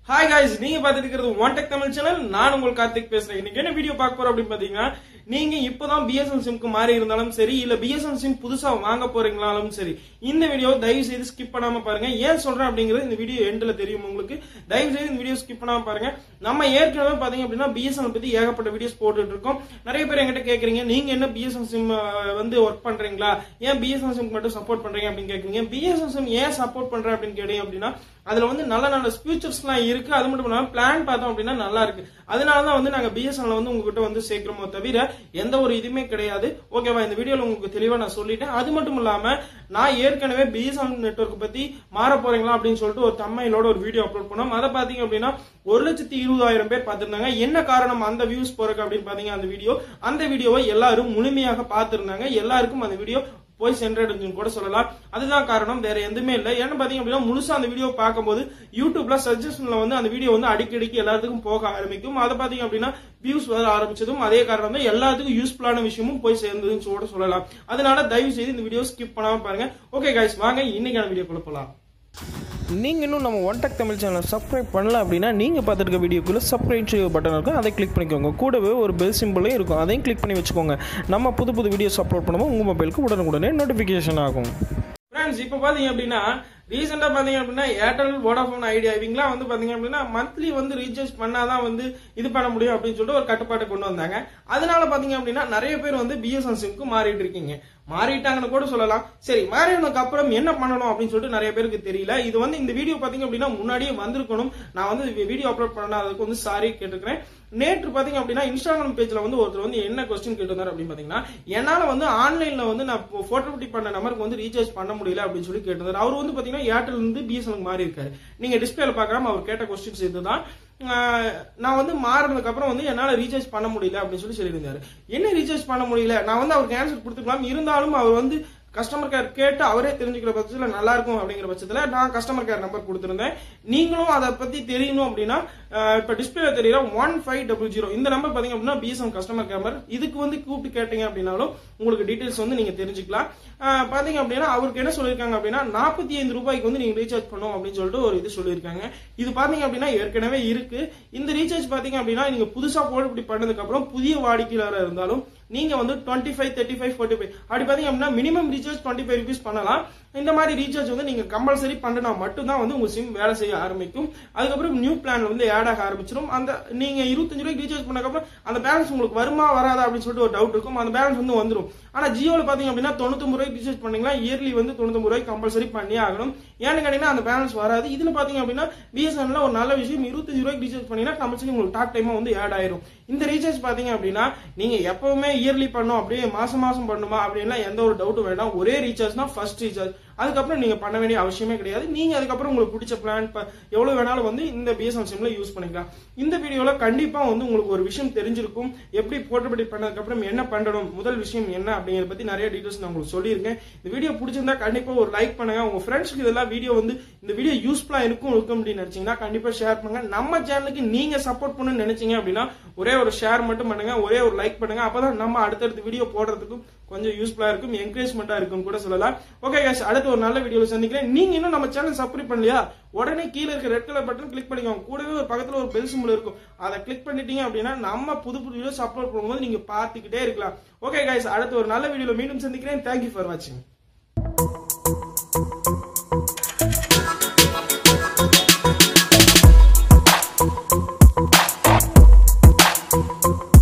Hi guys நீங்க பார்த்துட்டு இருக்கிறது ஒன் டெக் தமிழ் சேனல் நான் உங்கள் கார்த்திக் பேசுறேன் இன்னைக்கு என்ன வீடியோ பார்க்க போறோம் அப்படின்னு பாத்தீங்கன்னா நீங்க இப்பதான் பிஎஸ்என் சிம்க்கு மாறி இருந்தாலும் சரி இல்ல பிஎஸ்என் சிம் புதுசா வாங்க போறீங்களாலும் சரி இந்த வீடியோ தயவு செய்து ஸ்கிப் பண்ணாம பாருங்க ஏன் சொல்றேன் அப்படிங்கிறது இந்த வீடியோ எண்ட்ல தெரியும் உங்களுக்கு தயவு செய்து இந்த வீடியோ ஸ்கிப் பண்ணாம பாருங்க நம்ம ஏற்கனவே பாத்தீங்க அப்படின்னா பிஎஸ்என் பத்தி ஏகப்பட்ட வீடியோஸ் போட்டுட்டு இருக்கோம் நிறைய பேர் என்கிட்ட கேக்குறீங்க நீங்க என்ன பிஎஸ்என் சிம் வந்து ஒர்க் பண்றீங்களா ஏன் பிஎஸ்என் சிம் மட்டும் சப்போர்ட் பண்றீங்க அப்படின்னு கேக்குறீங்க பிஎஸ்என் சிம் ஏன் சப்போர்ட் பண்றேன் அப்படின்னு கேட்டீங்க அப்படின்னா அதுல வந்து நல்ல நல்ல ஃபியூச்சர்ஸ்லாம் இருக்கு அது மட்டும் இல்லாம பிளான் பார்த்தோம் அப்படின்னா நல்லா இருக்கு அதனால தான் வந்து நாங்க பிஎஸ்என்எல் வந்து உங்ககிட்ட வந்து சேர்க்கிறோமோ தவிர எந்த ஒரு இதுவுமே கிடையாது ஓகேவா இந்த வீடியோல உங்களுக்கு தெளிவா நான் சொல்லிட்டேன் அது மட்டும் இல்லாம நான் ஏற்கனவே பிஎஸ்என்எல் நெட்வொர்க் பத்தி மாற போறீங்களா அப்படின்னு சொல்லிட்டு ஒரு தம்மையிலோட ஒரு வீடியோ அப்லோட் பண்ணோம் அதை பாத்தீங்க அப்படின்னா ஒரு லட்சத்தி இருபதாயிரம் பேர் பார்த்திருந்தாங்க என்ன காரணம் அந்த வியூஸ் போறக்கு அப்படின்னு பாத்தீங்க அந்த வீடியோ அந்த வீடியோவை எல்லாரும் முழுமையாக பார்த்திருந்தாங்க எல்லாருக்கும் அந்த வீடியோ போய் சென்றடைஞ்சுன்னு கூட சொல்லலாம் அதுதான் காரணம் வேற எதுவுமே இல்லை ஏன்னு பாத்தீங்க அப்படின்னா முழுசா அந்த வீடியோ பார்க்கும்போது யூடியூப்ல சஜஷன்ல வந்து அந்த வீடியோ வந்து அடிக்கடிக்கு எல்லாத்துக்கும் போக ஆரம்பிக்கும் அதை பாத்தீங்க அப்படின்னா வியூஸ் வர ஆரம்பிச்சதும் அதே காரணம் தான் எல்லாத்துக்கும் யூஸ்ஃபுல்லான விஷயமும் போய் சேர்ந்ததுன்னு கூட சொல்லலாம் அதனால தயவு செய்து இந்த வீடியோ ஸ்கிப் பண்ணாம பாருங்க ஓகே கைஸ் வாங்க இன்னைக்கான வீடியோக்குள்ள போலாம் நீங்கள் இன்னும் நம்ம one tech Tamil channel subscribe பண்ணல அப்படின்னா நீங்கள் பார்த்துருக்க வீடியோக்குள்ளே சப்ஸ்கிரைப் செய்ய பட்டன் இருக்கும் அதை கிளிக் பண்ணிக்கோங்க கூடவே ஒரு பெல் சிம்பிளும் இருக்கும் அதையும் கிளிக் பண்ணி வச்சுக்கோங்க நம்ம புது புது வீடியோஸ் அப்லோட் பண்ணும்போது உங்கள் மொபைலுக்கு உடனுக்குடனே நோட்டிஃபிகேஷன் ஆகும் ஃப்ரெண்ட்ஸ் இப்போ பார்த்தீங்க அப்படின்னா ரீசெண்டாக பார்த்தீங்க அப்படின்னா ஏர்டெல் வோடாஃபோன் ஐடியா இவங்களாம் வந்து பார்த்தீங்க அப்படின்னா மந்த்லி வந்து ரீசார்ஜ் பண்ணாதான் வந்து இது பண்ண முடியும் அப்படின்னு சொல்லிட்டு ஒரு கட்டுப்பாட்டை கொண்டு வந்தாங்க அதனால பார்த்தீங்க அப்படின்னா நிறைய பேர் வந்து பிஎஸ்என் சிம்க்கு மாறிட்டு இருக்கீங்க மாறிட்டாங்கன்னு கூட சொல்லலாம் சரி மாறினதுக்கு அப்புறம் என்ன பண்ணணும் அப்படின்னு சொல்லிட்டு நிறைய பேருக்கு தெரியல இது வந்து இந்த வீடியோ பாத்தீங்க அப்படின்னா முன்னாடியே வந்திருக்கணும் நான் வந்து வீடியோ அப்லோட் பண்ணாததுக்கு வந்து சாரி கேட்டுக்கிறேன் நேற்று பாத்தீங்க அப்படின்னா இன்ஸ்டாகிராம் பேஜ்ல வந்து ஒருத்தர் வந்து என்ன கொஸ்டின் கேட்டிருந்தாரு அப்படின்னு பாத்தீங்கன்னா என்னால வந்து ஆன்லைன்ல வந்து நான் போட்டோபிட்டி பண்ண நம்பருக்கு வந்து ரீசார்ஜ் பண்ண முடியல அப்படின்னு சொல்லி கேட்டிருந்தாரு அவர் வந்து பாத்தீங்கன்னா ஏர்டெல் இருந்து பிஎஸ்என்எல் மாறி இருக்காரு நீங்க டிஸ்பிளேல பாக்காம அவர் கேட்ட கொஸ்டின்ஸ் இதுதான் நான் வந்து மாறினதுக்கு அப்புறம் வந்து என்னால ரீசார்ஜ் பண்ண முடியல அப்படின்னு சொல்லி சொல்லியிருந்தாரு என்ன ரீசார்ஜ் பண்ண முடியல நான் வந்து அவருக்கு ஆன்சர் கொடுத்துக்கலாம் இருந்தாலும் அவர் வந்து கஸ்டமர் கேர் கேட்டு அவரே தெரிஞ்சுக்கிற பட்சத்தில் நல்லா இருக்கும் அப்படிங்கிற பட்சத்தில் நான் கஸ்டமர் கேர் நம்பர் கொடுத்துருந்தேன் நீங்களும் அதை பத்தி தெரியணும் அப்படின்னா இப்ப டிஸ்பிளே தெரியல ஒன் ஃபைவ் டபுள் ஜீரோ இந்த நம்பர் பாத்தீங்க அப்படின்னா பிஎஸ்எம் கஸ்டமர் கேர் நம்பர் இதுக்கு வந்து கூப்பிட்டு கேட்டீங்க அப்படின்னாலும் உங்களுக்கு டீடைல்ஸ் வந்து நீங்க தெரிஞ்சுக்கலாம் பாத்தீங்க அப்படின்னா அவருக்கு என்ன சொல்லியிருக்காங்க அப்படின்னா நாற்பத்தி ஐந்து ரூபாய்க்கு வந்து நீங்க ரீசார்ஜ் பண்ணும் அப்படின்னு சொல்லிட்டு ஒரு இது சொல்லியிருக்காங்க இது பாத்தீங்க அப்படின்னா ஏற்கனவே இருக்கு இந்த ரீசார்ஜ் பாத்தீங்க அப்படின்னா நீங்க புதுசா போட்டு பண்ணதுக்கு அப்புறம் புதிய வாடிக்கையாளர் இருந்தாலும் நீங்க வந்து twenty five thirty five forty five அப்படி பாத்தீங்க அப்படின்னா minimum recharge twenty five rupees பண்ணலாம் இந்த மாதிரி ரீசார்ஜ் வந்து நீங்க கம்பல்சரி பண்ணினா மட்டும்தான் வந்து உங்க சிம் வேலை செய்ய ஆரம்பிக்கும் அதுக்கப்புறம் நியூ பிளான் வந்து ஆட் ஆக ஆரம்பிச்சிடும் அந்த நீங்க இருபத்தஞ்சு ரூபாய்க்கு ரீசார்ஜ் பண்ணக்கப்புறம் அந்த பேலன்ஸ் உங்களுக்கு வருமா வராதா அப்படின்னு சொல்லிட்டு ஒரு டவுட் இருக்கும் அந்த பேலன்ஸ் வந்து வந்துடும் ஆனா ஜியோல பாத்தீங்க அப்படின்னா தொண்ணூத்தொம்பது ரூபாய்க்கு ரீசார்ஜ் பண்ணீங்களா இயர்லி வந்து தொண்ணூத்தொம்பது ரூபாய்க்கு கம்பல்சரி பண்ணி ஆகணும் ஏன்னு கேட்டீங்கன்னா அந்த பேலன்ஸ் வராது இதுல பாத்தீங்க அப்படின்னா பிஎஸ்என்எல்ல ஒரு நல்ல விஷயம் இருபத்தஞ்சு ரூபாய்க்கு ரீசார்ஜ் பண்ணீங்கன்னா கம்பல்சரி உங்களுக்கு டாக் டைமா வந்து ஆட் ஆயிரும் இந்த ரீசார்ஜ் பாத்தீங்க அப்படின்னா நீங்க எப்பவுமே இயர்லி பண்ணும் அப்படியே மாசம் மாசம் பண்ணுமா அப்படின்னா எந்த ஒரு டவுட்டும் வேண்டாம் ஒரே ரீசார்ஜ் தான் ஃபர்ஸ்ட் ரீசார்ஜ் அதுக்கப்புறம் நீங்க பண்ண வேண்டிய அவசியமே கிடையாது நீங்க அதுக்கப்புறம் உங்களுக்கு பிடிச்ச பிளான் எவ்வளவு வேணாலும் வந்து இந்த பிஎஸ்என் சிம்ல யூஸ் பண்ணிக்கலாம் இந்த வீடியோல கண்டிப்பா வந்து உங்களுக்கு ஒரு விஷயம் தெரிஞ்சிருக்கும் எப்படி போர்ட்டபிலிட்டி பண்ணதுக்கு அப்புறம் என்ன பண்ணணும் முதல் விஷயம் என்ன அப்படிங்கறத பத்தி நிறைய டீடைல்ஸ் நான் உங்களுக்கு சொல்லியிருக்கேன் இந்த வீடியோ பிடிச்சிருந்தா கண்டிப்பா ஒரு லைக் பண்ணுங்க உங்க ஃப்ரெண்ட்ஸ்க்கு இதெல்லாம் வீடியோ வந்து இந்த வீடியோ யூஸ்ஃபுல்லா இருக்கும் இருக்கும் அப்படின்னு நினைச்சீங்கன்னா கண்டிப்பா ஷேர் பண்ணுங்க நம்ம சேனலுக்கு நீங்க சப்போர்ட் பண்ணணும்னு நினைச்சீங்க அப்படின்னா ஒரே ஒரு ஷேர் மட்டும் பண்ணுங்க ஒரே ஒரு லைக் பண்ணுங்க அப்பதான் நம்ம அடுத்தடுத்த வீடியோ போடுறதுக்கும் கொஞ்சம் யூஸ்ஃபுல்லா இருக்கும் என்கரேஜ்மெண்டா இருக்கும் கூட சொல்லலாம் ஓகே கேஸ் அடுத்து ஒரு நல்ல வீடியோல சந்திக்கிறேன் நீங்க இன்னும் நம்ம சேனல் சப்ஸ்கிரைப் பண்ணலையா உடனே கீழே இருக்க ரெட் கலர் பட்டன் கிளிக் பண்ணிக்கோங்க கூடவே ஒரு பக்கத்துல ஒரு பெல் சிம்பிள் இருக்கும் அதை கிளிக் பண்ணிட்டீங்க அப்படின்னா நம்ம புது புது வீடியோஸ் அப்லோட் பண்ணும்போது நீங்க பார்த்துக்கிட்டே இருக்கலாம் ஓகே கைஸ் அடுத்து ஒரு நல்ல வீடியோல மீண்டும் சந்திக்கிறேன் தேங்க்யூ ஃபார் வாட்சிங் Thank you.